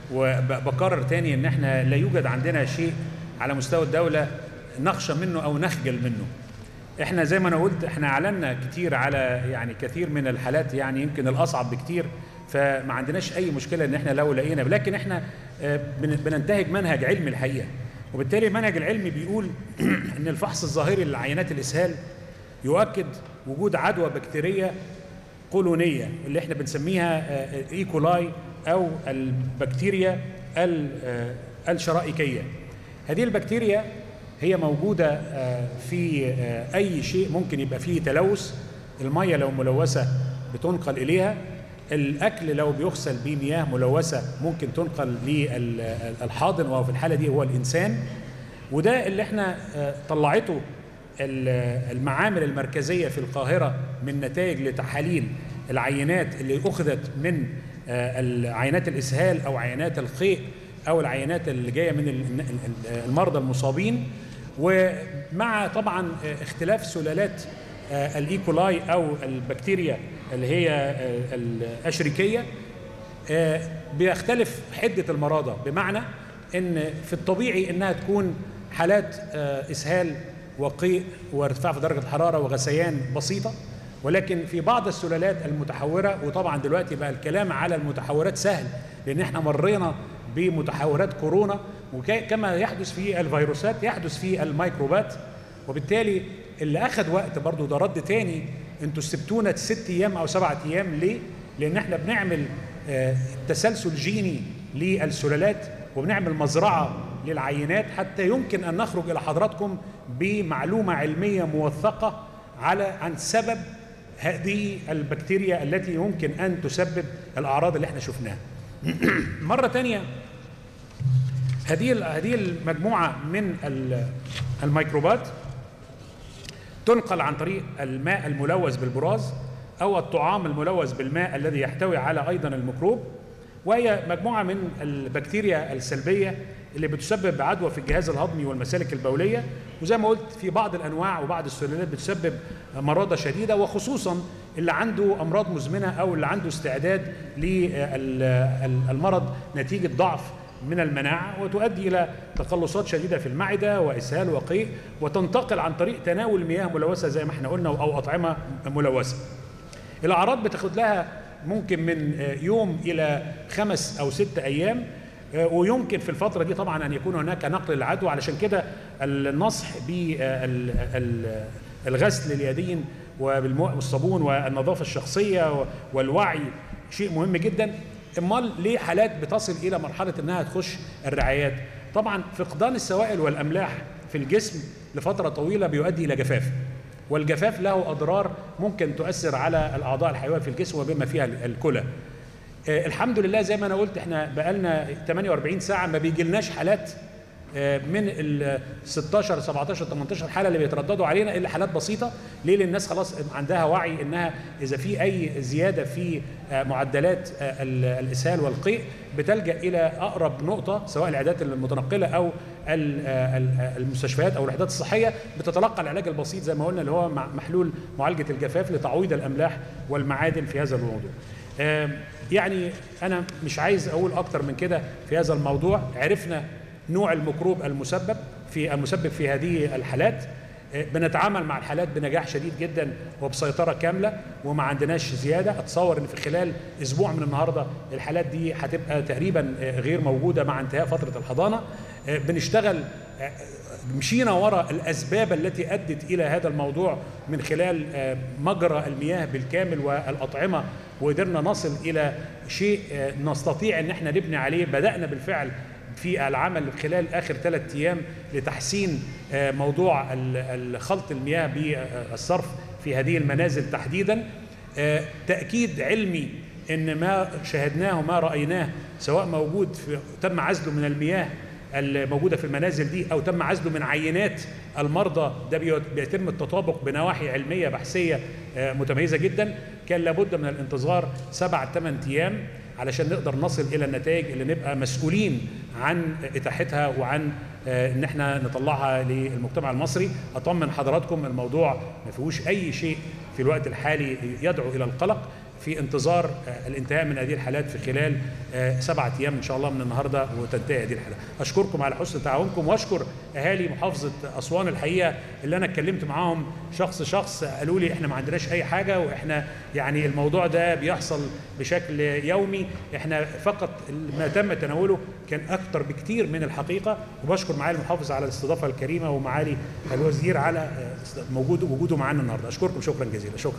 وبكرر تاني ان احنا لا يوجد عندنا شيء على مستوى الدوله نخشى منه او نخجل منه احنا زي ما انا قلت احنا اعلنا كتير على يعني كثير من الحالات يعني يمكن الاصعب بكتير فما عندناش اي مشكله ان احنا لو لقينا لكن احنا آه، بن- بننتهج منهج علمي الحقيقه وبالتالي المنهج العلمي بيقول ان الفحص الظاهري لعينات الاسهال يؤكد وجود عدوى بكتيريه قولونيه اللي احنا بنسميها ايكولاي او البكتيريا ال- آه، الشرائكيه هذه البكتيريا هي موجوده آه، في آه، اي شيء ممكن يبقى فيه تلوث الميه لو ملوثه بتنقل اليها الاكل لو بيغسل بمياه ملوثه ممكن تنقل للحاضن وهو في الحاله دي هو الانسان وده اللي احنا آه، طلعته ال- المعامل المركزيه في القاهره من نتائج لتحاليل العينات اللي اخذت من آه، العينات الاسهال او عينات القيء او العينات اللي جايه من ال- ال- المرضى المصابين ومع طبعا آه، اختلاف سلالات آه، الايكولاي او البكتيريا اللي هي آه، الاشريكيه آه، بيختلف حده المرضى بمعنى ان في الطبيعي انها تكون حالات آه، اسهال وقيء وارتفاع في درجه الحراره وغثيان بسيطه ولكن في بعض السلالات المتحوره وطبعا دلوقتي بقى الكلام على المتحورات سهل لان احنا مرينا بمتحورات كورونا وكما يحدث في الفيروسات يحدث في الميكروبات وبالتالي اللي اخذ وقت برضو ده رد تاني انتوا سبتونا ست ايام او سبعة ايام ليه؟ لان احنا بنعمل آه، تسلسل جيني للسلالات وبنعمل مزرعه للعينات حتى يمكن ان نخرج الى حضراتكم بمعلومه علميه موثقه على عن سبب هذه البكتيريا التي يمكن ان تسبب الاعراض اللي احنا شفناها. مره تانية هذه ال- هذه المجموعه من ال- الميكروبات تنقل عن طريق الماء الملوث بالبراز او الطعام الملوث بالماء الذي يحتوي على ايضا الميكروب وهي مجموعه من البكتيريا السلبيه اللي بتسبب عدوى في الجهاز الهضمي والمسالك البوليه وزي ما قلت في بعض الانواع وبعض السلالات بتسبب مرضى شديده وخصوصا اللي عنده امراض مزمنه او اللي عنده استعداد للمرض نتيجه ضعف من المناعة وتؤدي إلى تقلصات شديدة في المعدة وإسهال وقيء وتنتقل عن طريق تناول مياه ملوثة زي ما احنا قلنا أو أطعمة ملوثة الأعراض بتاخد لها ممكن من يوم إلى خمس أو ست أيام ويمكن في الفترة دي طبعا أن يكون هناك نقل العدوى علشان كده النصح بالغسل اليدين وبالماء والصابون والنظافة الشخصية والوعي شيء مهم جدا امال ليه حالات بتصل الى مرحله انها تخش الرعايات طبعا فقدان السوائل والاملاح في الجسم لفتره طويله بيؤدي الى جفاف والجفاف له اضرار ممكن تؤثر على الاعضاء الحيويه في الجسم وبما فيها الكلى آه الحمد لله زي ما انا قلت احنا بقالنا 48 ساعه ما بيجيلناش حالات من ال 16 17 18 حاله اللي بيترددوا علينا الا حالات بسيطه ليه لان الناس خلاص عندها وعي انها اذا في اي زياده في معدلات الاسهال والقيء بتلجا الى اقرب نقطه سواء العيادات المتنقله او المستشفيات او الوحدات الصحيه بتتلقى العلاج البسيط زي ما قلنا اللي هو محلول معالجه الجفاف لتعويض الاملاح والمعادن في هذا الموضوع. يعني انا مش عايز اقول اكتر من كده في هذا الموضوع عرفنا نوع الميكروب المسبب في المسبب في هذه الحالات بنتعامل مع الحالات بنجاح شديد جدا وبسيطره كامله وما عندناش زياده اتصور ان في خلال اسبوع من النهارده الحالات دي هتبقى تقريبا غير موجوده مع انتهاء فتره الحضانه بنشتغل مشينا وراء الاسباب التي ادت الى هذا الموضوع من خلال مجرى المياه بالكامل والاطعمه وقدرنا نصل الى شيء نستطيع ان احنا نبني عليه بدانا بالفعل في العمل خلال اخر ثلاث ايام لتحسين موضوع خلط المياه بالصرف في هذه المنازل تحديدا تاكيد علمي ان ما شاهدناه وما رايناه سواء موجود في تم عزله من المياه الموجودة في المنازل دي أو تم عزله من عينات المرضى ده بيتم التطابق بنواحي علمية بحثية متميزة جدا كان لابد من الانتظار سبع ثمان أيام علشان نقدر نصل إلى النتائج اللي نبقى مسؤولين عن إتاحتها وعن إن احنا نطلعها للمجتمع المصري أطمن حضراتكم الموضوع ما فيهوش أي شيء في الوقت الحالي يدعو إلى القلق في انتظار الانتهاء من هذه الحالات في خلال سبعة ايام ان شاء الله من النهارده وتنتهي هذه الحالات. اشكركم على حسن تعاونكم واشكر اهالي محافظه اسوان الحقيقه اللي انا اتكلمت معاهم شخص شخص قالوا لي احنا ما عندناش اي حاجه واحنا يعني الموضوع ده بيحصل بشكل يومي احنا فقط ما تم تناوله كان اكتر بكتير من الحقيقه وبشكر معالي المحافظ على الاستضافه الكريمه ومعالي الوزير على موجود وجوده معانا النهارده اشكركم شكرا جزيلا شكرا